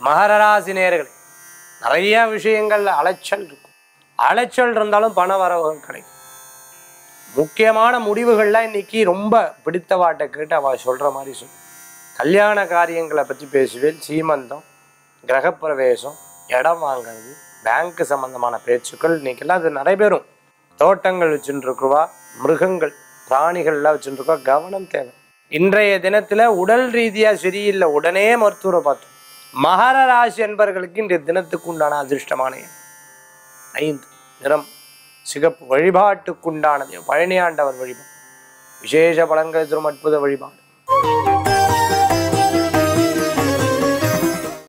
மகர ராசி நேயர்களே நிறைய விஷயங்கள்ல அலைச்சல் இருக்கும் அலைச்சல் இருந்தாலும் பண வரவுகள் கிடைக்கும் முக்கியமான முடிவுகள்லாம் இன்னைக்கு ரொம்ப பிடித்தவாட்ட கேட்டு அவ சொல்ற மாதிரி சொல்லு கல்யாண காரியங்களை பற்றி பேசுவேன் சீமந்தம் கிரகப்பிரவேசம் இடம் வாங்குறது பேங்க் சம்பந்தமான பேச்சுக்கள் இன்னைக்கெல்லாம் அது நடைபெறும் தோட்டங்கள் வச்சுட்டு இருக்குவா மிருகங்கள் பிராணிகள்லாம் வச்சுட்டு இருக்கா கவனம் தேவை இன்றைய தினத்துல உடல் ரீதியா சரியில்லை உடனே மருத்துவரை பார்த்தோம் மகர ராசி என்பர்களுக்கு இன்றைய தினத்துக்கு உண்டான அதிர்ஷ்டமான எண் ஐந்து நிறம் சிகப்பு வழிபாட்டுக்குண்டானது பழனியாண்டவர் வழிபாடு விசேஷ பலன்கள் தரும் அற்புத வழிபாடு